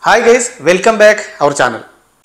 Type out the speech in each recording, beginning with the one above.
hi guys welcome back our channel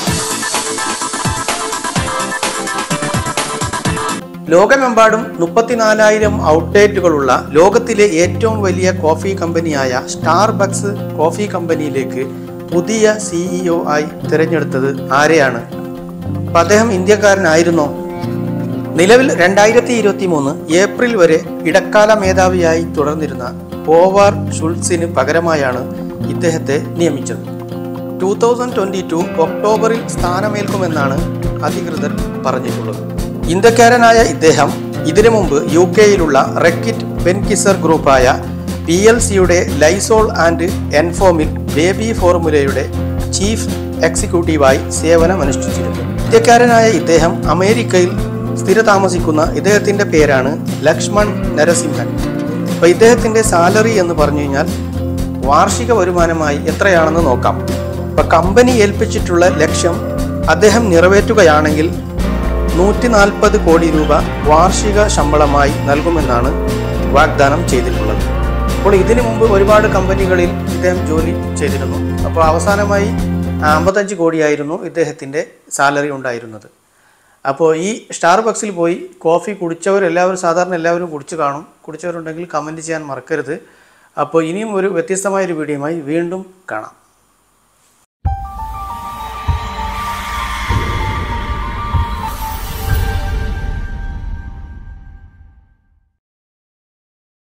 ലോകമെമ്പാടും മുപ്പത്തിനാലായിരം ഔട്ട്ലെറ്റുകളുള്ള ലോകത്തിലെ ഏറ്റവും വലിയ കോഫി കമ്പനിയായ സ്റ്റാർബക്സ് കോഫി കമ്പനിയിലേക്ക് പുതിയ സിഇഒ ആയി തിരഞ്ഞെടുത്തത് ആരെയാണ് അപ്പം അദ്ദേഹം ഇന്ത്യക്കാരനായിരുന്നോ നിലവിൽ രണ്ടായിരത്തി ഇരുപത്തി മൂന്ന് ഏപ്രിൽ വരെ ഇടക്കാല മേധാവിയായി തുടർന്നിരുന്ന പോവാർ ഷുൾസിന് പകരമായാണ് ഇദ്ദേഹത്തെ നിയമിച്ചത് ടൂ തൗസൻഡ് ട്വന്റി ടു ഒക്ടോബറിൽ സ്ഥാനമേൽക്കുമെന്നാണ് അധികൃതർ പറഞ്ഞിട്ടുള്ളത് ഇന്ത്യക്കാരനായ ഇദ്ദേഹം ഇതിനു മുമ്പ് യു കെയിലുള്ള റെക്കിറ്റ് ബെൻകിസർ ഗ്രൂപ്പായ പി എൽ സിയുടെ ലൈസോൾ ആൻഡ് എൻഫോമിൽ ബേബി ഫോർമുലയുടെ ചീഫ് എക്സിക്യൂട്ടീവായി സേവനമനുഷ്ഠിച്ചിരുന്നു ഇന്ത്യക്കാരനായ ഇദ്ദേഹം അമേരിക്കയിൽ സ്ഥിരതാമസിക്കുന്ന ഇദ്ദേഹത്തിന്റെ പേരാണ് ലക്ഷ്മൺ നരസിംഹൻ അപ്പൊ ഇദ്ദേഹത്തിന്റെ സാലറി എന്ന് പറഞ്ഞു കഴിഞ്ഞാൽ വാർഷിക വരുമാനമായി എത്രയാണെന്ന് നോക്കാം ഇപ്പൊ കമ്പനി ഏൽപ്പിച്ചിട്ടുള്ള ലക്ഷ്യം അദ്ദേഹം നിറവേറ്റുകയാണെങ്കിൽ നൂറ്റി നാൽപ്പത് കോടി രൂപ വാർഷിക ശമ്പളമായി നൽകുമെന്നാണ് വാഗ്ദാനം ചെയ്തിട്ടുള്ളത് അപ്പോൾ ഇതിനു മുമ്പ് ഒരുപാട് കമ്പനികളിൽ ഇദ്ദേഹം ജോലി ചെയ്തിരുന്നു അപ്പോൾ അവസാനമായി അമ്പത്തഞ്ച് കോടിയായിരുന്നു ഇദ്ദേഹത്തിൻ്റെ സാലറി ഉണ്ടായിരുന്നത് അപ്പോൾ ഈ സ്റ്റാർബക്സിൽ പോയി കോഫി കുടിച്ചവരെല്ലാവരും സാധാരണ എല്ലാവരും കുടിച്ചു കാണും കുടിച്ചവരുണ്ടെങ്കിൽ കമൻറ്റ് ചെയ്യാൻ മറക്കരുത് അപ്പോൾ ഇനിയും ഒരു വ്യത്യസ്തമായ ഒരു വീഡിയോയുമായി വീണ്ടും കാണാം